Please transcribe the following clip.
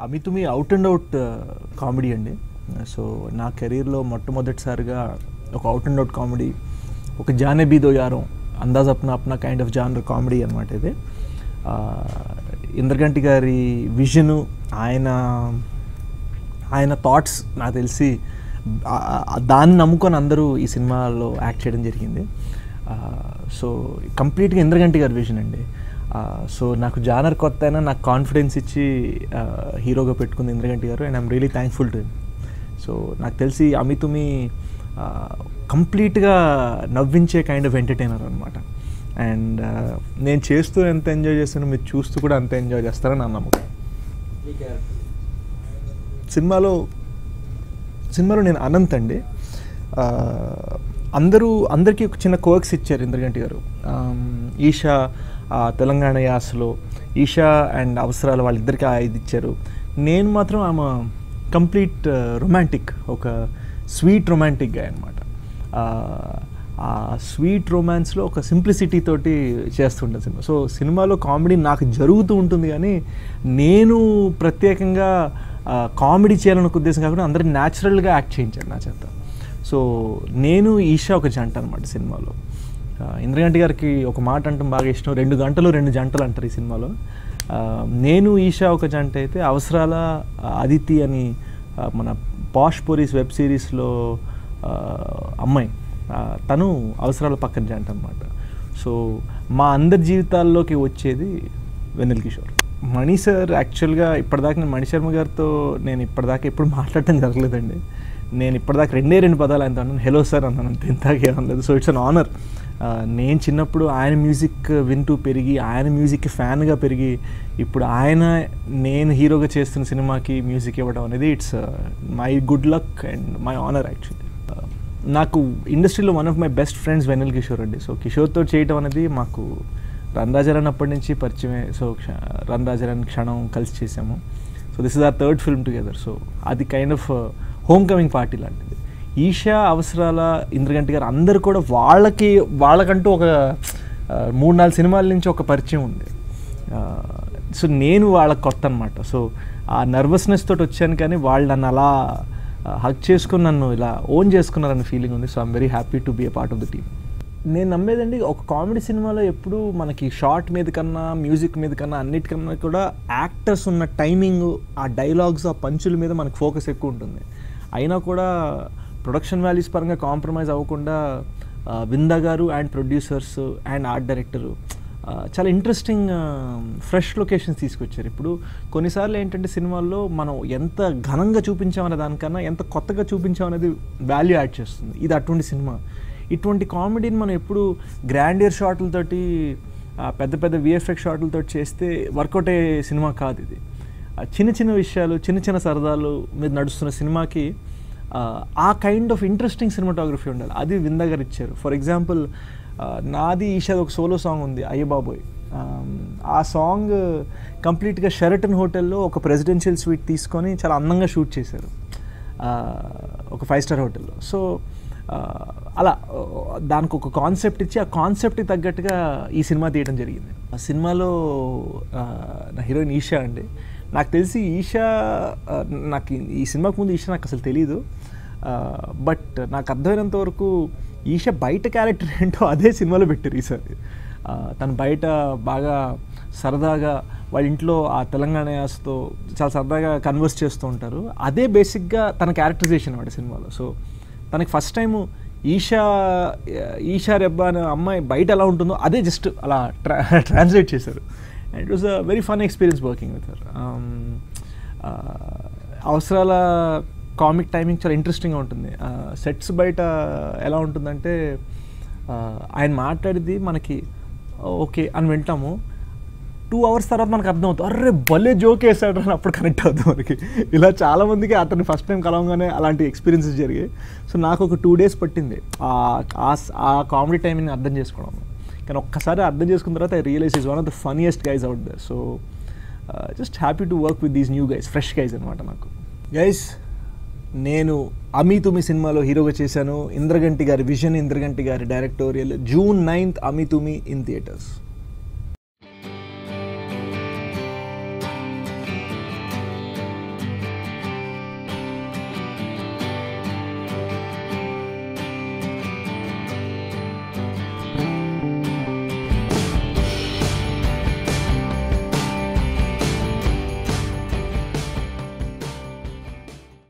అమితుమి out and out comedy అండి so నా కెరీర్లో మొట్టమొదటిసారిగా ఒక అవుట్ అండ్ అవుట్ కామెడీ ఒక Jaane Bhi Do Yaaro Andaz Apna Apna kind of genre comedy అనమాట ఇది ఆ, ఇంద్రగంటి గారి విజను ఆయన ఆయన థాట్స్ నాకు తెలిసి ఆ- ఆ- దాన్ని నమ్ముకొని అందరూ ఈ సినిమాలో యాక్ట్ చేయడం జరిగింది సో కంప్లీట్గా ఇంద్రగంటి గారి విజన్ అండి సో నాకు జానర్ కొత్త అయినా నాకు కాన్ఫిడెన్స్ ఇచ్చి ఆ, హీరోగా పెట్టుకుంది ఇంద్రగంటి గారు and I'm really thankful to so నాకు తెలిసి అమితుమి కంప్లీట్గా నవ్వించే కైండ్ ఆఫ్ ఎంటర్టైనర్ అనమాట అండ్ నేను చేస్తూ ఎంత ఎంజాయ్ చేస్తానో మీరు చూస్తూ కూడా అంత ఎంజాయ్ చేస్తారని నా నమ్మకం సినిమాలో సినిమాలో నేను అనంత్ అండి ఆ, అందరూ అందరికీ ఒక చిన్న కోర్క్స్ ఇచ్చారు ఇంద్రగంటి గారు ఆమ్, ఈషా ఆ, తెలంగాణ యాసలో ఈషా అండ్ అవసరాలు వాళ్ళిద్దరికీ ఆ ఇది ఇచ్చారు నేను మాత్రం ఆమె కంప్లీట్ రొమాంటిక్ ఒక స్వీట్ రొమాంటిక్ గా అనమాట ఆ స్వీట్ రొమాన్స్లో ఒక సింప్లిసిటీ తోటి చేస్తుండే సినిమా సో సినిమాలో కామెడీ నాకు జరుగుతూ ఉంటుంది కానీ నేను ప్రత్యేకంగా కామెడీ చేయాలన్న ఉద్దేశం కాకుండా అందరినీ న్యాచురల్గా యాక్ట్ చేయించాను నా చేత సో నేను ఈషా ఒక జంట అనమాట సినిమాలో ఆ, ఇంద్రగంటి గారికి ఒక మాట అంటాం బాగా ఇష్టం రెండు గంటలు రెండు జంటలు అంటారు ఈ సినిమాలో ఆ, నేను ఈషా ఒక జంట అయితే అవసరాల ఆ, అదితి అని ఆ, మన పాష్ పోరీస్ వెబ్ సిరీస్లో ఆ, అమ్మాయి ఆ, తను అవసరాల పక్కన జంట అనమాట సో మా అందరి జీవితాల్లోకి వచ్చేది వెన్నెల కిషోర్ మణి సార్ యాక్చువల్గా ఇప్పటిదాకా నేను మణి శర్మ గారితో నేను ఇప్పటిదాకా ఎప్పుడు మాట్లాడటం జరగలేదండి నేను ఇప్పటిదాకా రెండే రెండు పదాలు ఆయనతో అన్నాను హలో సార్ అన్నాను అంత ఇంతకే అనలేదు సో ఇట్స్ అన్ ఆనర్ నేను చిన్నప్పుడు ఆయన మ్యూజిక్ వింటూ పెరిగి ఆయన మ్యూజిక్కి ఫ్యాన్గా పెరిగి ఇప్పుడు ఆయన నేను హీరోగా చేస్తున్న సినిమాకి మ్యూజిక్ ఇవ్వడం అనేది it's my good luck and my honour actually నాకు ఇండస్ట్రీలో one of my best friends Vennela Kishore అండి సో కిషోర్తో చేయటం అనేది మాకు రన్ రాజారాన్ అప్పటి నుంచి పరిచయమే సో క్ష- రన్ రాజారాన్ క్షణం కలిసి చేసాము so this is our third film together so అది kind of home coming party లాంటిది ఈషా అవసరాల ఇంద్రగంటి గారు అందరు కూడా వాళ్ళకి వాళ్ళకంటూ ఒక ఆ, మూడు నాలుగు సినిమాల నుంచి ఒక పరిచయం ఉంది సో నేను వాళ్ళకి కొత్త అనమాట సో ఆ నర్వస్నెస్ తోటి వచ్చాను కానీ వాళ్ళు నన్ను అలా హక్ చేసుకుని నన్ను ఇలా ఓన్ చేసుకున్నారన్న ఫీలింగ్ ఉంది so I'm very happy to be a part of the team నేను నమ్మేదండి ఒక కామెడీ సినిమాలో ఎప్పుడు మనకి షార్ట్ మీద కన్నా మ్యూజిక్ మీద కన్నా అన్నిటికన్నా కూడా యాక్టర్స్ ఉన్న టైమింగ్ ఆ డైలాగ్స్ ఆ పంచుల మీద మనకు ఫోకస్ ఎక్కువ ఉంటుంది అయినా కూడా ప్రొడక్షన్ వాల్యూస్ పరంగా కాంప్రమైజ్ అవ్వకుండా ఆ, Vinda garu and producers and art director ఆ, చాలా ఇంట్రెస్టింగ్ ఫ్రెష్ లొకేషన్స్ తీసుకొచ్చారు ఇప్పుడు కొన్నిసార్లు ఏంటంటే సినిమాల్లో మనం ఎంత ఘనంగా చూపించామనే దానికన్నా ఎంత కొత్తగా చూపించామనేది వాల్యూ యాడ్ చేస్తుంది ఇది అటువంటి సినిమా ఇటువంటి కామెడీని మనం ఎప్పుడు గ్రాండియర్ షాట్లతోటి ఆ, పెద్ద పెద్ద విఎఫ్ఎక్స్ షాట్లతో చేస్తే వర్కౌట్ అయ్యే సినిమా కాదు ఇది ఆ, చిన్న చిన్న విషయాలు చిన్న చిన్న సరదాలు మీద నడుస్తున్న సినిమాకి ఆ, ఆ కైండ్ ఆఫ్ ఇంట్రెస్టింగ్ సినిమాటోగ్రఫీ ఉండాలి అది విందా గారు ఇచ్చారు ఫర్ ఎగ్జాంపుల్ నాది ఈషాది ఒక సోలో సాంగ్ ఉంది అయ్య బాబోయ్ ఆమ్, ఆ సాంగ్ కంప్లీట్గా షెరటన్ హోటల్లో ఒక ప్రెసిడెన్షియల్ స్వీట్ తీసుకొని చాలా అందంగా షూట్ చేశారు ఆ, ఒక ఫైవ్ స్టార్ హోటల్లో సో ఆ, అలా ఆ, దానికి ఒక కాన్సెప్ట్ ఇచ్చి ఆ కాన్సెప్ట్కి తగ్గట్టుగా ఈ సినిమా తీయడం జరిగింది ఆ సినిమాలో ఆ, నా హీరోయిన్ ఈషా అండి నాకు తెలిసి ఈషా ఆ, నాకు ఈ- ఈ సినిమాకు ముందు ఈషా నాకు అసలు తెలియదు బట్ నాకు అర్థమైనంత వరకు ఈషా బయట క్యారెక్టర్ ఏంటో అదే సినిమాలో పెట్టారు ఈసారి ఆ, తను బయట బాగా సరదాగా వాళ్ళ ఇంట్లో ఆ తెలంగాణ యాసతో చాలా సరదాగా కన్వర్స్ చేస్తూ ఉంటారు అదే బేసిక్గా తన క్యారెక్టరైజేషన్ అనమాట సినిమాలో సో తనకి ఫస్ట్ టైం ఈషా ఈషా రెబ్బా అనే అమ్మాయి బయట ఎలా ఉంటుందో అదే జస్ట్ అలా ట్రా ట్రాన్స్లేట్ చేశారు and it was a very fun experience working with her Avasarala comic timing చాలా ఇంట్రెస్టింగ్గా ఉంటుంది సెట్స్ బయట ఎలా ఉంటుందంటే ఆ, ఆయన మాట్లాడేది మనకి ఓకే అని వింటాము టూ అవర్స్ తర్వాత మనకు అర్థమవుతుంది అర్రే భలే జోక్ వేసాడు అని అప్పుడు కనెక్ట్ అవుతుంది మనకి ఇలా చాలా మందికి అతన్ని ఫస్ట్ టైం కలవగానే అలాంటి ఎక్స్పీరియన్సెస్ జరిగాయి సో నాకు ఒక టూ డేస్ పట్టింది ఆ- ఆ ఆ కామెడీ టైమింగ్ అర్థం చేసుకోవడం కానీ ఒక్కసారి అర్థం చేసుకున్న తర్వాత I realise is one of the funniest guys out there so just happy to work with these new guys fresh guys అనమాట నాకు గైస్ నేను అమీ తుమి సినిమాలో హీరోగా చేశాను ఇంద్రగంటి గారి విజన్ ఇంద్రగంటి గారి directorial June ninth Ami Thumi in theatres